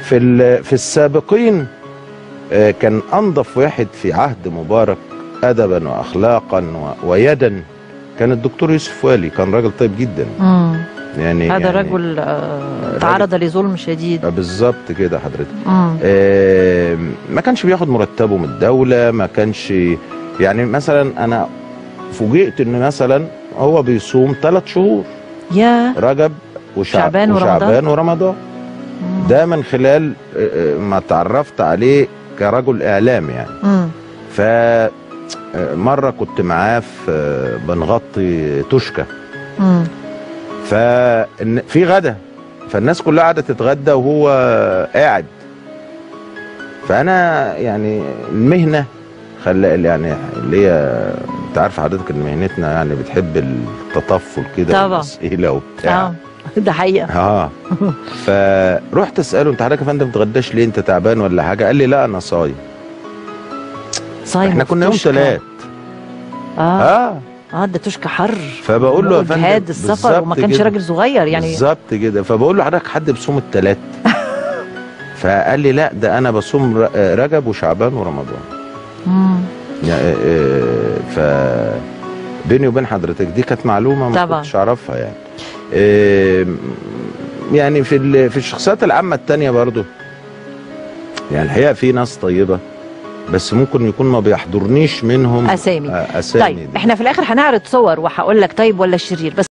في ال- في السابقين آه، كان انظف واحد في عهد مبارك ادبا واخلاقا و- ويدا كان الدكتور يوسف والي كان راجل طيب جدا مم. يعني هذا يعني رجل آه، تعرض لظلم شديد آه، بالظبط كده حضرتك مم. آه، ما كانش بياخد مرتبه من الدولة ما كانش يعني مثلا أنا فوجئت إن مثلا هو بيصوم ثلاث شهور يا رجب وشعب شعبان ورمضان. وشعبان ورمضان مم. ده من خلال آه، آه، ما تعرفت عليه كرجل إعلام يعني مم. ف آه، مرة كنت معاه في آه، بنغطي توشكا مم. ففي غدا فالناس كلها قاعده تتغدى وهو قاعد فانا يعني المهنه خلى يعني اللي هي انت عارف حضرتك ان مهنتنا يعني بتحب التطفل كده طبعا. والاسئله وبتاع اه ده حقيقه اه فرحت اساله انت حضرتك يا فندم ما بتتغداش ليه انت تعبان ولا حاجه قال لي لا انا صايم صايم احنا كنا يوم وتشكى. ثلاث اه اه اه ده تشكى حر فبقول له يا فندم جهاد السفر بالظبط وما كانش كده. راجل صغير يعني بالظبط كده فبقول له حضرتك حد بيصوم الثلاث فقال لي لا ده انا بصوم ر- رجب وشعبان ورمضان مم. يعني آه، ف بيني وبين حضرتك دي كانت معلومه ما طبعا. كنتش اعرفها يعني آه، يعني في ال- في الشخصيات العامه التانية برضو يعني الحقيقه في ناس طيبه بس ممكن يكون ما بيحضرنيش منهم اسامي آه، اسامي طيب دي. احنا في الاخر هنعرض صور وهقول لك طيب ولا شرير بس